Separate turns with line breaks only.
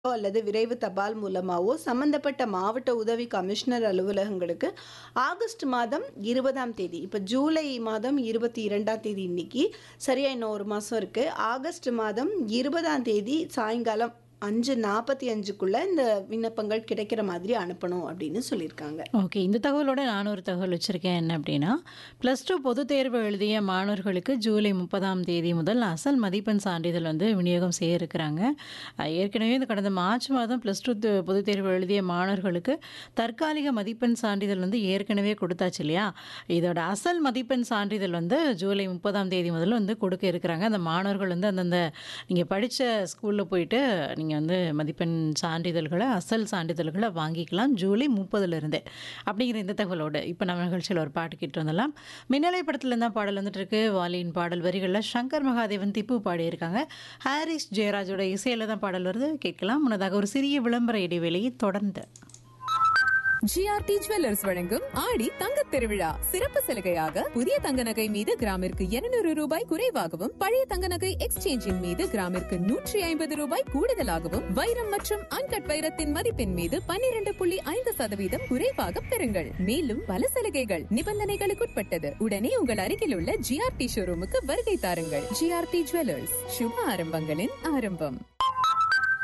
அல்லது விரைவு தபால் மூலமாவோ சம்பந்தப்பட்ட மாவட்ட உதவி கமிஷனர் அலுவலகங்களுக்கு ஆகஸ்ட் மாதம் இருபதாம் தேதி இப்போ ஜூலை மாதம் இருபத்தி இரண்டாம் தேதி இன்னைக்கு சரியா இன்னும் ஒரு மாதம் இருக்குது ஆகஸ்ட் மாதம் இருபதாம் தேதி சாயங்காலம் அஞ்சு நாற்பத்தி அஞ்சுக்குள்ளே இந்த விண்ணப்பங்கள் கிடைக்கிற மாதிரி அனுப்பணும் அப்படின்னு சொல்லியிருக்காங்க
ஓகே இந்த தகவலோட நான் ஒரு தகவல் வச்சுருக்கேன் என்ன அப்படின்னா ப்ளஸ் டூ பொதுத் தேர்வு எழுதிய மாணவர்களுக்கு ஜூலை முப்பதாம் தேதி முதல் அசல் மதிப்பெண் சான்றிதழ் வந்து விநியோகம் செய்ய இருக்கிறாங்க அஹ் ஏற்கனவே இந்த கடந்த மார்ச் மாதம் ப்ளஸ் டூ பொதுத் தேர்வு எழுதிய மாணவர்களுக்கு தற்காலிக மதிப்பெண் சான்றிதழ் வந்து ஏற்கனவே கொடுத்தாச்சு இல்லையா இதோட அசல் மதிப்பெண் சான்றிதழ் வந்து ஜூலை முப்பதாம் தேதி முதல்ல வந்து கொடுக்க இருக்கிறாங்க அந்த மாணவர்கள் வந்து அந்தந்த நீங்கள் படித்த ஸ்கூலில் போயிட்டு நீங்கள் வந்து மதிப்பெண் சான்றிதழ்களை அசல் சான்றிதழ்களை வாங்கிக்கலாம் ஜூலை முப்பதுலேருந்து அப்படிங்கிற இந்த தகவலோடு இப்போ நம்ம நிகழ்ச்சியில் ஒரு பாட்டு கேட்டு வந்துடலாம் மின்னலை படத்துல இருந்தால் பாடல் வந்துட்டு இருக்கு வாலியின் பாடல் வரிகளில் சங்கர் மகாதேவன் திப்பு பாடியிருக்காங்க ஹாரிஸ் ஜெயராஜோட இசையில் தான் பாடல் வருது கேட்கலாம் முன்னதாக ஒரு சிறிய விளம்பர இடைவேளையை தொடர்ந்து
ஜிஆர்டி ஜுவல்லர்ஸ் வழங்கும் ஆடி தங்கத் திருவிழா சிறப்பு சலுகையாக புதிய தங்க நகை மீது கிராமிற்கு 200 ரூபாய் குறைவாகவும் பழைய தங்க நகை எக்ஸ்சேஞ்சின் மீது கிராமிற்கு நூற்றி ஐம்பது ரூபாய் கூடுதலாகவும் வைரம் மற்றும் அன்கட் வைரத்தின் மதிப்பின் மீது 12.5% புள்ளி ஐந்து சதவீதம் குறைவாக பெறுங்கள் மேலும் பல சலுகைகள் நிபந்தனைகளுக்குட்பட்டது உடனே உங்கள் அருகில் உள்ள ஜிஆர்டி ஷோரூமுக்கு வருகை தாருங்கள் ஜிஆர்டி ஜுவல்லர்ஸ் சுப ஆரம்பங்களின் ஆரம்பம்